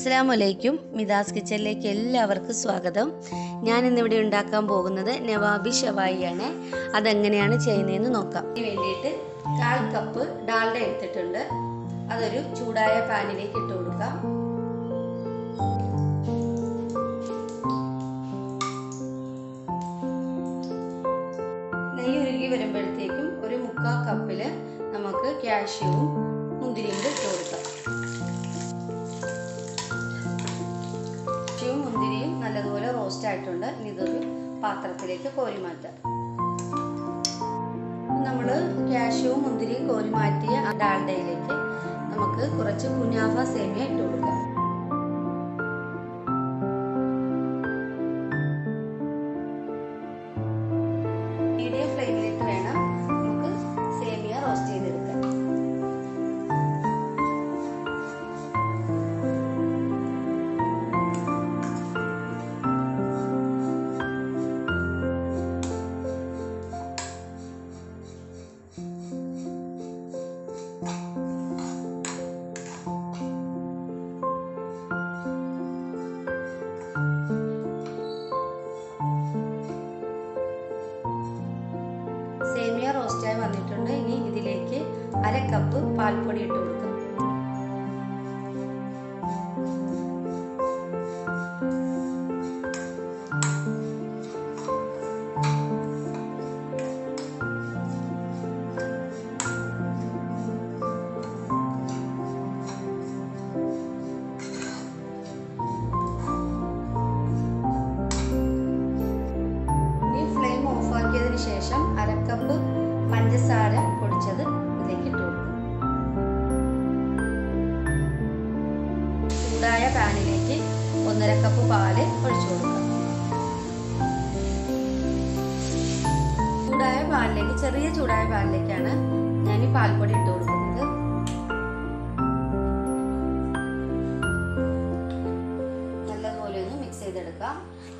അസ്സാമലൈക്കും മിതാസ് കിച്ചണിലേക്ക് എല്ലാവർക്കും സ്വാഗതം ഞാൻ ഇന്നിവിടെ ഉണ്ടാക്കാൻ പോകുന്നത് നവാബി ഷവായിയാണ് അതെങ്ങനെയാണ് ചെയ്യുന്നതെന്ന് നോക്കാം ഇതിന് വേണ്ടിയിട്ട് കാൽ കപ്പ് ഡാൽഡ എടുത്തിട്ടുണ്ട് അതൊരു ചൂടായ പാനിലേക്ക് ഇട്ട് കൊടുക്കാം നെയ്യ് ഉരുകി വരുമ്പോഴത്തേക്കും ഒരു മുക്കാൽ കപ്പിൽ നമുക്ക് കാഷ്യൂവും മുന്തിരിയും കൂടി ഇട്ട് കൊടുക്കാം കാഷ്യൂവും മുന്തിരിയും നല്ലതുപോലെ റോസ്റ്റ് ആയിട്ടുണ്ട് ഇനി ഇതൊരു പാത്രത്തിലേക്ക് കോരി മാറ്റാം നമ്മൾ കാഷ്യൂവും മുന്തിരിയും കോരി മാറ്റിയ ആ ഡാൽഡയിലേക്ക് നമുക്ക് കുറച്ച് കുനാഫ സേമിയ ഇട്ട് കൊടുക്കാം മീഡിയം ഫ്ലെയിമിലിട്ട് വേണം നമുക്ക് സേമിയ റോസ്റ്റ് ചെയ്തെടുക്കാൻ സേമിയ റോസ്റ്റായി വന്നിട്ടുണ്ട് ഇനി ഇതിലേക്ക് അര കപ്പ് പാൽപ്പൊടി ഇട്ട് കൊടുക്കാം ഇനി ഫ്ലെയിം ഓഫ് ആക്കിയതിന് ശേഷം അരക്കപ്പ് പഞ്ചസാര പൊടിച്ചത് ഇതിലേക്ക് ഇട്ട് കൊടുക്കും ചൂടായ പാനിലേക്ക് ഒന്നര കപ്പ് പാല് ഒഴിച്ചു കൊടുക്കാം ചൂടായ പാലിലേക്ക് ചെറിയ ചൂടായ പാലിലേക്കാണ് ഞാൻ ഈ പാൽപ്പൊടി ഇട്ട് കൊടുക്കുന്നത് നല്ലതുപോലെ ഒന്ന് മിക്സ് ചെയ്തെടുക്കാം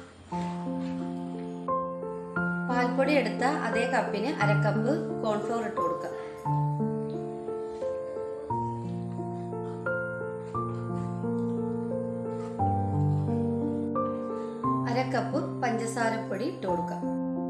പാൽപ്പൊടി എടുത്ത അതേ കപ്പിന് അര കപ്പ് കോൺഫ്ലോർ ഇട്ട് കൊടുക്കാം അര കപ്പ് പഞ്ചസാരപ്പൊടി ഇട്ട് കൊടുക്കാം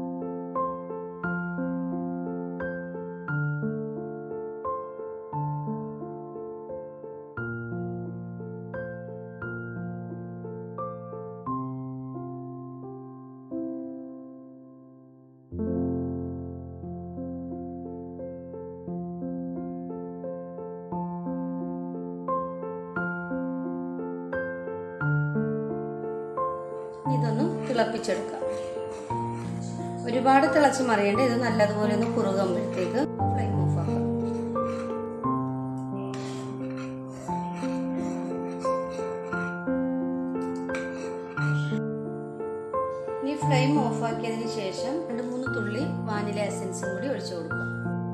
ഇതൊന്ന് തിളപ്പിച്ചെടുക്കാം ഒരുപാട് തിളച്ച് മറിയേണ്ട ഇത് നല്ലതുപോലെ ഒന്ന് കുറുകുമ്പോഴത്തേക്ക് ഫ്ലെയിം ഓഫ് ആക്കാം ഇനി ഫ്ലെയിം ഓഫ് ആക്കിയതിന് ശേഷം രണ്ട് മൂന്ന് തുള്ളി വാനില എസൻസും കൂടി ഒഴിച്ചു കൊടുക്കാം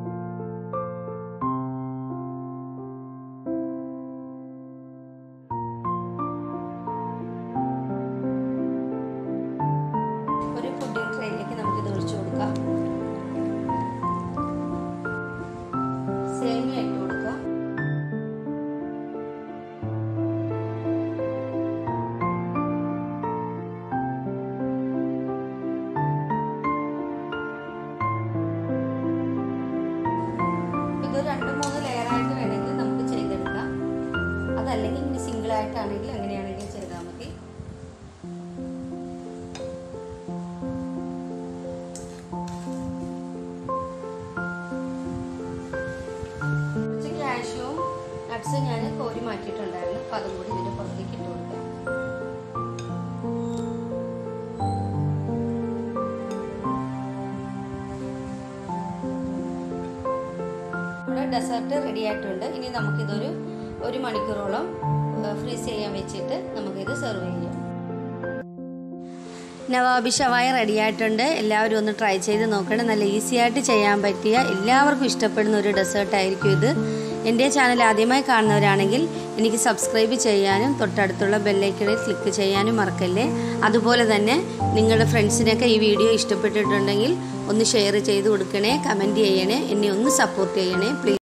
ഒരു പുഡിംഗ് ട്രേയിലേക്ക് നമുക്ക് ഇത് ഒഴിച്ചു കൊടുക്കാം സേമിയ ഇട്ട് കൊടുക്കാം ഇത് രണ്ട് മൂന്ന് ലെയർ ആയിട്ട് വേണമെങ്കിൽ നമുക്ക് ചെയ്തെടുക്കാം അതല്ലെങ്കിൽ ഇനി സിംഗിൾ ആയിട്ടാണെങ്കിൽ അങ്ങനെയാണെങ്കിലും ചെയ്താൽ മതി കുറച്ച് കാഷ്യൂവും നട്ട്സും ഞാൻ കോരി മാറ്റിയിട്ടുണ്ടായിരുന്നു അപ്പം അതും കൂടി ഇതിൻ്റെ പുറത്തേക്ക് ഇട്ട് കൊടുക്കാം നമ്മുടെ ഡെസേർട്ട് റെഡി ആയിട്ടുണ്ട് ഇനി നമുക്കിതൊരു ഒരു മണിക്കൂറോളം ഫ്രീസ് ചെയ്യാൻ വെച്ചിട്ട് നമുക്കിത് സെർവ് ചെയ്യാം നവാബി ഷവായ റെഡി ആയിട്ടുണ്ട് എല്ലാവരും ഒന്ന് ട്രൈ ചെയ്ത് നോക്കണം നല്ല ഈസി ആയിട്ട് ചെയ്യാൻ പറ്റിയ എല്ലാവർക്കും ഇഷ്ടപ്പെടുന്ന ഒരു ഡെസേർട്ട് ആയിരിക്കും ഇത് എൻ്റെ ചാനൽ ആദ്യമായി കാണുന്നവരാണെങ്കിൽ എനിക്ക് സബ്സ്ക്രൈബ് ചെയ്യാനും തൊട്ടടുത്തുള്ള ബെല്ലൈക്കണിൽ ക്ലിക്ക് ചെയ്യാനും മറക്കല്ലേ അതുപോലെ തന്നെ നിങ്ങളുടെ ഫ്രണ്ട്സിനൊക്കെ ഈ വീഡിയോ ഇഷ്ടപ്പെട്ടിട്ടുണ്ടെങ്കിൽ ഒന്ന് ഷെയർ ചെയ്ത് കൊടുക്കണേ കമൻറ്റ് ചെയ്യണേ എന്നെ ഒന്ന് സപ്പോർട്ട് ചെയ്യണേ പ്ലീസ്